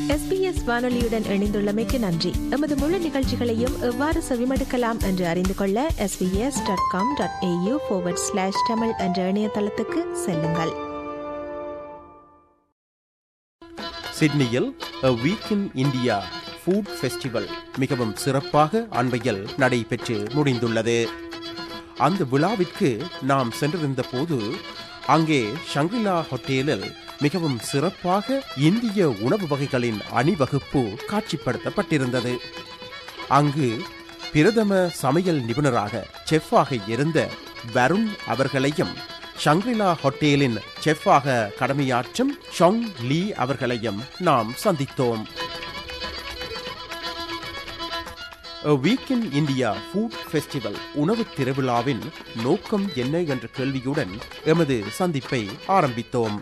SBS வானொலியுடன் இணைந்துள்ளமைக்கு நன்றி எமது முழு நிகழ்ச்சிகளையும் எவ்வாறு செவிமடுக்கலாம் என்று அறிந்து கொள்ள SBS dot com dot AU slash Tamil என்ற இணையதளத்துக்கு செல்லுங்கள் சிட்னியில் A Week in India food festival மிகவும் சிறப்பாக அண்மையில் நடைபெற்று முடிந்துள்ளது அந்த விழாவிற்கு நாம் சென்றிருந்த போது அங்கே ஷங்கிலா ஹோட்டலில் மிகவும் சிறப்பாக இந்திய உணவு வகைகளின் அணிவகுப்பு காட்சிப்படுத்தப்பட்டிருந்தது அங்கு பிரதம சமையல் நிபுணராக செஃப்பாக இருந்த வருண் அவர்களையும் ஷங்கிலா ஹோட்டலின் செஃப்பாக கடமையாற்றும் ஷொங் லீ அவர்களையும் நாம் சந்தித்தோம் week in India food festival உணவு திருவிழாவின் நோக்கம் என்ன என்ற கேள்வியுடன் எமது சந்திப்பை ஆரம்பித்தோம்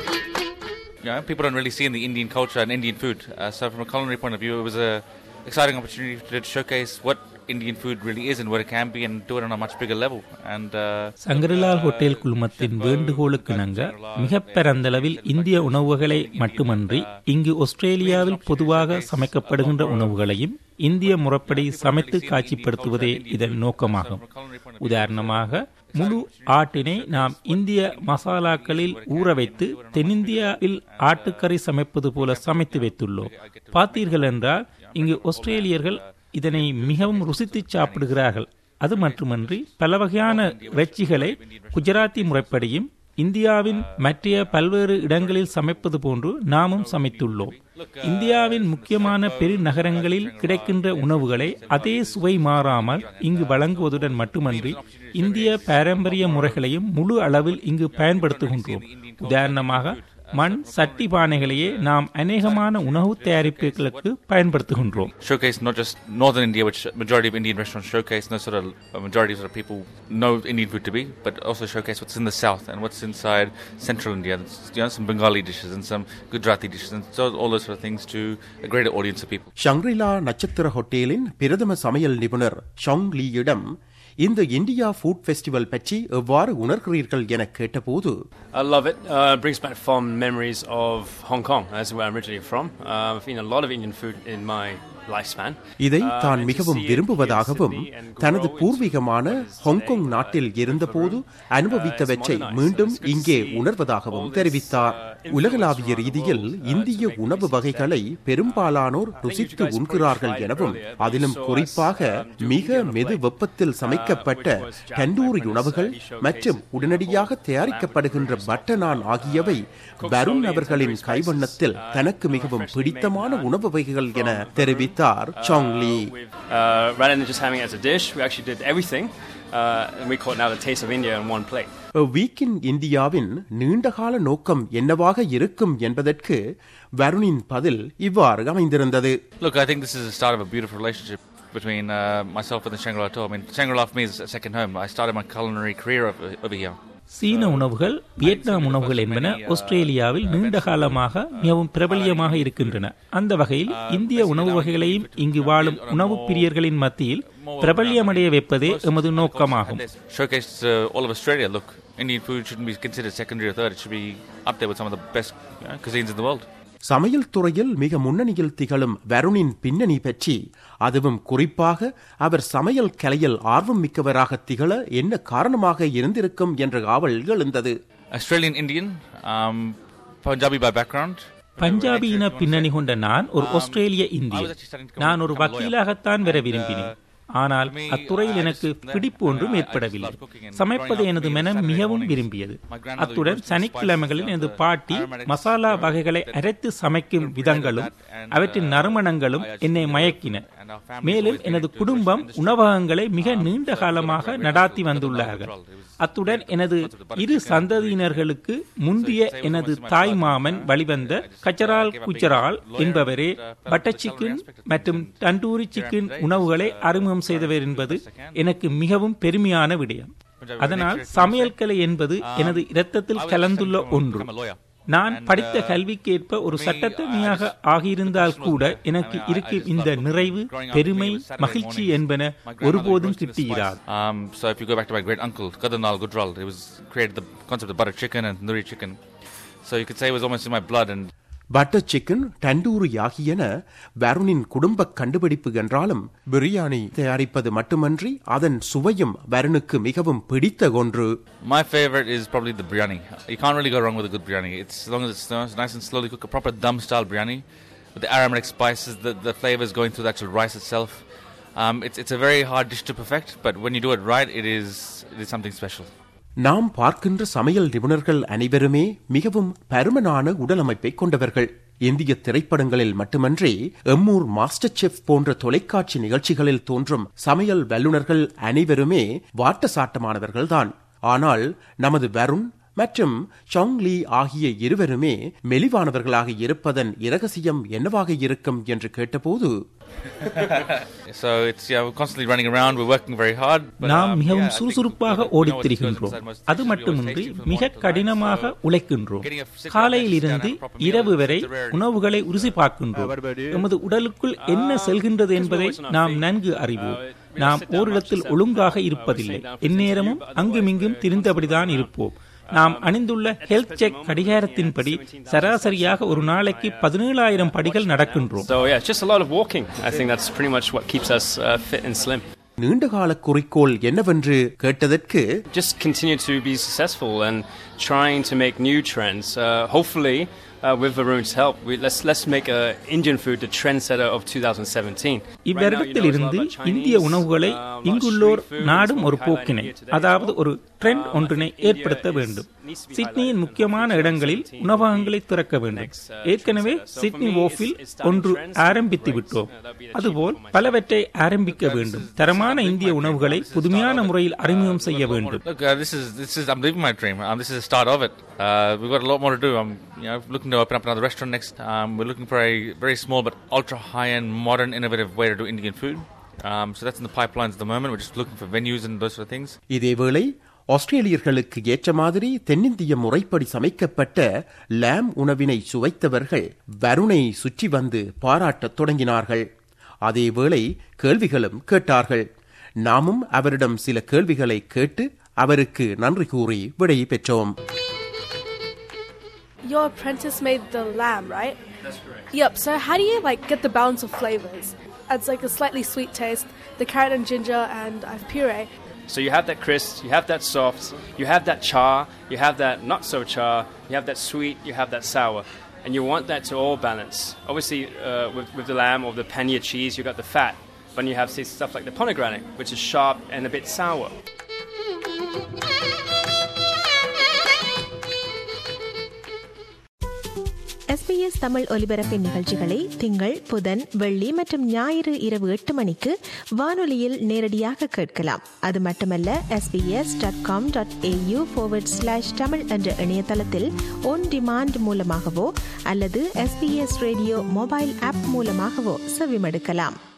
You know, people don't really see in the Indian culture and Indian food. Uh, so, from a culinary point of view, it was a exciting opportunity to showcase what Indian food really is and what it can be, and do it on a much bigger level. And uh, சங்கரிலால் hotel குழுமத்தின் வேண்டுகோளுக்கு இணங்க மிக பரந்தளவில் இந்திய உணவுகளை மட்டுமன்றி இங்கு ஆஸ்திரேலியாவில் பொதுவாக சமைக்கப்படுகின்ற உணவுகளையும் இந்திய முறைப்படி சமைத்து காட்சிப்படுத்துவதே இதன் நோக்கமாகும் உதாரணமாக முழு ஆட்டினை நாம் இந்திய மசாலாக்களில் ஊற வைத்து தென்னிந்தியாவில் ஆட்டுக்கறி சமைப்பது போல சமைத்து வைத்துள்ளோம் பார்த்தீர்கள் என்றால் இங்கு ஆஸ்திரேலியர்கள் இதனை மிகவும் ருசித்து சாப்பிடுகிறார்கள் அது மட்டுமன்றி பல வகையான இறைச்சிகளை குஜராத்தி முறைப்படியும் இந்தியாவின் மற்ற பல்வேறு இடங்களில் சமைப்பது போன்று நாமும் சமைத்துள்ளோம் இந்தியாவின் முக்கியமான பெருநகரங்களில் கிடைக்கின்ற உணவுகளை அதே சுவை மாறாமல் இங்கு வழங்குவதுடன் மட்டுமன்றி இந்திய பாரம்பரிய முறைகளையும் முழு அளவில் இங்கு பயன்படுத்துகின்றோம் உதாரணமாக மண் சட்டி பானைகளையே நாம் அநேகமான உணவு தயாரிப்புகளுக்கு பயன்படுத்துகின்றோம் showcase not just northern India, which majority of Indian restaurants showcase, no sort of a majority of sort of people know Indian food to be, but also showcase what's in the south and what's inside central India. There's, you know, some Bengali dishes and some Gujarati dishes and so all those sort of things to a greater audience of people. Shangri La நட்சத்திர ஹோட்டலின் பிரதம சமையல் நிபுணர் ஷொங் லீயிடம் இந்த India food festival பற்றி எவ்வாறு உணர்கிறீர்கள் என கேட்டபோது I love it. Uh, it brings back fond memories of Hong Kong. That's where I'm originally from. Uh, I've eaten a lot of Indian food in my lifespan. இதை Uh, தான் and to மிகவும் see it விரும்புவதாகவும் here in Sydney and தனது grow into பூர்வீகமான what it is Hong Kong today, நாட்டில் uh, இருந்தபோது uh, it's அனுபவித்தவற்றை modernized. மீண்டும் So it's good to இங்கே see உணர்வதாகவும் all this, தெரிவித்தார் uh, influence உலகளாவிய around the ரீதியில் world, uh, to இந்திய make உணவு these வகைகளை steps. பெரும்பாலானோர் I think you ருசித்து guys probably உண்கிறார்கள் tried எனவும் earlier, but அதிலும் you saw us, குறிப்பாக um, do மிக Indian on a மெது plate, வெப்பத்தில் uh, சமைக்கப்பட்ட which was Jack tandoori Blackman's, உணவுகள் uh, he showcased மற்றும் the உடனடியாக whole தயாரிக்கப்படுகின்ற lamb பட்ட நான் ஆகியவை cooked வருண் slowly in அவர்களின் tandoori spices, கைவண்ணத்தில் uh, தனக்கு uh, மிகவும் freshly பிடித்தமான made naan உணவு வகைகள் என from தெரிவித்தார் Uh, Chang Lee with, uh, rather than just having it as a dish, we actually did everything, uh, and we call it now the taste of India in one plate. வீக்கின் இந்தியாவின் நீண்டகால நோக்கம் என்னவாக இருக்கும் என்பதற்கு வருணின் பதில் இவ்வாறு அமைந்திருந்தது Look, I think this is the start of a beautiful relationship between uh, myself and the Shangri-La tour. I mean, Shangri-La for me is a second home. I started my culinary career over, over here. சீன உணவுகள் Vietnam உணவுகள் என்பன ஆஸ்திரேலியாவில் நீண்ட காலமாக மிகவும் பிரபல்யமாக இருக்கின்றன அந்த வகையில் இந்திய உணவு வகைகளையும் இங்கு வாழும் உணவு பிரியர்களின் மத்தியில் பிரபல்யமடைய வைப்பதே எமது நோக்கமாகும் Showcase uh, all of Australia. Look, Indian food shouldn't be considered secondary or third. It should be up there with some of the best you know, cuisines in the world. சமையல் துறையில் மிக முன்னணியில் திகழும் வருணின் பின்னணி பற்றி அதுவும் குறிப்பாக அவர் சமையல் கலையில் ஆர்வம் மிக்கவராக திகழ என்ன காரணமாக இருந்திருக்கும் என்ற ஆவல் எழுந்தது Australian Indian, um, Punjabi by background. Punjabi இன பின்னணி கொண்ட நான் ஒரு ஆஸ்திரேலிய இந்தியன் நான் ஒரு வக்கீலாகத்தான் வர விரும்பினேன் ஆனால் அத்துறையில் எனக்கு பிடிப்பு ஒன்றும் ஏற்படவில்லை சமைப்பதை எனது மனம் மிகவும் விரும்பியது அத்துடன் சனிக்கிழமைகளில் எனது பாட்டி மசாலா வகைகளை அரைத்து சமைக்கும் விதங்களும் அவற்றின் நறுமணங்களும் என்னை மயக்கின மேலும் எனது குடும்பம் உணவகங்களை மிக நீண்ட காலமாக நடாத்தி வந்துள்ளார்கள் அத்துடன் எனது இரு சந்ததியினர்களுக்கு முந்திய எனது தாய் மாமன் வழிவந்த கச்சரால் குச்சரால் என்பவரே பட்டர் சிக்கன் மற்றும் தண்டூரி சிக்கன் உணவுகளை அறிமுகம் செய்தவர் என்பது எனக்கு மிகவும் பெருமையான விடயம் அதனால் சமையல் கலை என்பது எனது இரத்தத்தில் கலந்துள்ள ஒன்று நான் படித்த கல்விக்கேற்ப ஒரு சட்டத்தனியாக ஆகியிருந்தால் கூட எனக்கு இருக்கும் இந்த நிறைவு பெருமை மகிழ்ச்சி என்பன ஒருபோதும் கிட்டியிராது Um, so if you go back to my great uncle, Kadanal Gujral, he was created the concept of butter chicken and tandoori chicken. So you could say it was almost in my blood. And butter chicken tandoori ஆகியன வருணின் குடும்ப கண்டுபிடிப்பு என்றாலும் பிரியாணி தயாரிப்பது மட்டுமன்றி அதன் சுவையும் வருணுக்கு மிகவும் பிடித்த ஒன்று My favorite is probably the biryani. You can't really go wrong with a good biryani. It's as long as it's uh, nice and slowly cooked, a proper dum style biryani with the aromatic spices, the, the flavors going through the actual rice itself. Um, it's, it's a very hard dish to perfect, but when you do it right, it is, it is something special. நாம் பார்க்கின்ற சமையல் நிபுணர்கள் அனைவருமே மிகவும் பருமனான உடலமைப்பை கொண்டவர்கள் இந்திய திரைப்படங்களில் மட்டுமன்றி எம்மூர் மாஸ்டர் செஃப் போன்ற தொலைக்காட்சி நிகழ்ச்சிகளில் தோன்றும் சமையல் வல்லுநர்கள் அனைவருமே வாட்டசாட்டமானவர்கள்தான் ஆனால் நமது வருண் மற்றும் சாங்லி ஆகிய இருவருமே மெலிவானவர்களாக இருப்பதன் இரகசியம் என்னவாக இருக்கும் என்று கேட்டபோது So it's, yeah, we're constantly running around, we're working very hard. but, நாம் um, மிகவும் yeah, I think சுறுசுறுப்பாக we know ஓடித் what goes திரிகின்றோம் inside most அது dishes. We always மட்டுமின்றி taste it with மிக one to one. கடினமாக So, உழைக்கின்றோம் getting a sit down, காலையில் sit down, இருந்து have a proper meal, இரவு வரை it's a rarity. உணவுகளை ருசி பார்க்கின்றோம் எமது உடலுக்குள் என்ன செல்கின்றது என்பதை நாம் நன்கு அறிவோம் நாம் ஓரிடத்தில் ஒழுங்காக இருப்பதில்லை எந்நேரமும் அங்குமிங்கும் திரிந்தபடிதான் இருப்போம் நாம் அணிந்துள்ள ஹெல்த் செக் கடிகாரத்தின்படி சராசரியாக ஒரு நாளைக்கு பதினேழாயிரம் படிகள் நடக்கின்றோம் So yeah, it's just a lot of walking. I think that's pretty much what keeps us uh, fit and slim. நீண்டகால குறிக்கோள் என்னவென்று கேட்டதற்கு Just continue to be successful and trying to make new trends. Uh, hopefully, uh, with Varun's help, we, let's let's make uh, Indian food the trendsetter of 2017. இவ்விடத்தில் இருந்து இந்திய உணவுகளை இங்குள்ளோர் நாடும் ஒரு போக்கினை அதாவது ஒரு ட்ரெண்ட் ஒன்றினை ஏற்படுத்த வேண்டும் சிட்னியின் முக்கியமான இடங்களில் உணவகங்களை திறக்க வேண்டும் ஏற்கனவே சிட்னி ஓஃபில் ஒன்று ஆரம்பித்து விட்டோம் அதுபோல் பலவற்றை ஆரம்பிக்க வேண்டும் தரமான இந்திய உணவுகளை புதுமையான முறையில் அறிமுகம் செய்ய வேண்டும் Look, uh, this is this is I'm living my dream. Um, this is the start of it. Uh, we've got a lot more to do. I'm you know looking to open up another restaurant next. Um, we're looking for a very small but ultra high end, modern, innovative way to do Indian food. Um, so that's in the pipelines at the moment. We're just looking for venues and those sort of things. இதேவேளை ஆஸ்திரேலியர்களுக்கு ஏற்ற மாதிரி தென்னிந்திய முறைப்படி சமைக்கப்பட்ட லேம் உணவினை சுவைத்தவர்கள் வருணை சுற்றி வந்து பாராட்டத் தொடங்கினார்கள் அதேவேளை கேள்விகளும் கேட்டார்கள் நாமும் அவரிடம் சில கேள்விகளை கேட்டு அவருக்கு நன்றி கூறி விடை பெற்றோம் Your apprentice made the lamb, right? That's correct. Yep. So how do you like get the balance of flavors? It's like a slightly sweet taste, the carrot and ginger, and I have puree. So you have that crisp, you have that soft, you have that char, you have that not so char, you have that sweet, you have that sour. And you want that to all balance. Obviously, uh, with, with the lamb or the paneer cheese, you got the fat. But you have say, stuff like the pomegranate, which is sharp and a bit sour. SBS Tamil ஒலிபரப்பின் நிகழ்ச்சிகளை திங்கள் புதன் வெள்ளி மற்றும் ஞாயிறு இரவு எட்டு மணிக்கு வானொலியில் நேரடியாக கேட்கலாம் அது மட்டுமல்ல SBS dot com dot AU slash Tamil என்ற இணையதளத்தில் ஒன் டிமாண்ட் மூலமாகவோ அல்லது எஸ்பிஎஸ் ரேடியோ மொபைல் ஆப் மூலமாகவோ செவிமடுக்கலாம்